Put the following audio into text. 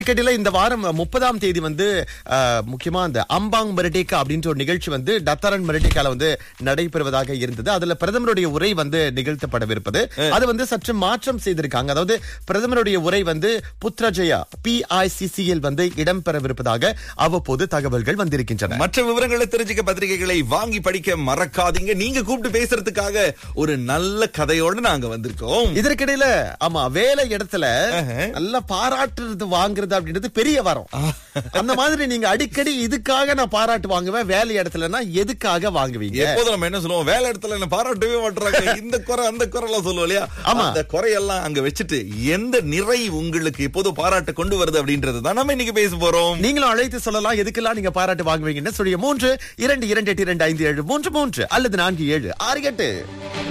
கிட்டத்தட்ட இந்த வாரம் முப்பதாம் தேதி வந்து அஹ், முக்கியமா அந்த அம்பாங் மெரிடேக்கா அப்படின்ற ஒரு நிகழ்ச்சி வந்து டத்தரன் மெரிடேக்கால வந்து நடைபெறுவதாக இருந்தது அதுல பிரதமருடைய உரை வந்து நிகழ்த்தப்படவிருப்பது அது வந்து சற்று மாற்றம் செய்திருக்காங்க அதாவது பிரதமருடைய உரை வந்து புத்ரஜயா பிஐசிசியில் வந்து இடம்பெறவிருப்பதாக அவ்வப்போது தகவல்கள் வந்திருக்கின்றன மற்ற விவரங்களை தெரிஞ்சுக்க பத்திரிகைகளை வாங்கி படிக்க மறக்காதீங்க நீங்க கூப்பிட்டு பேசுறதுக்காக ஒரு நல்ல கதையோட நாங்க வந்திருக்கோம் இதற்கிடையில ஆமா வேலை இடத்துல நல்லா பாராட்டுறது வாங்குறது அப்படின்றது பெரிய வரம் அந்த மாதிரி நீங்க அடிக்கடி இதுக்காக நான் பாராட்டு வாங்குவேன் வேலை இடத்துலனா எதுக்காக வாங்குவீங்க எப்போதும் நம்ம என்ன சொல்லுவோம் வேலை இடத்துல என்ன பாராட்டவே மாட்டுறாங்க இந்த குறை அந்த குறை எல்லாம் சொல்லுவோம் இல்லையா ஆமா. அந்த குறையெல்லாம் அங்க வச்சுட்டு எந்த நிறை உங்களுக்கு எப்போதும் பாராட்டு கொண்டு வருது அப்படின்றது தான் நம்ம இன்னைக்கு பேச போறோம் நீங்களும் அழைத்து சொல்லலாம் எதுக்கெல்லாம் நீங்க பாராட்டு வாங்குவீங்கன்னு சொல்லிய மூன்று இரண்டு இரண்டு எட்டு இரண்டு ஐந்து ஏழு மூன்று மூன்று அல்லது நான்கு ஏழு ஆறு எட்டு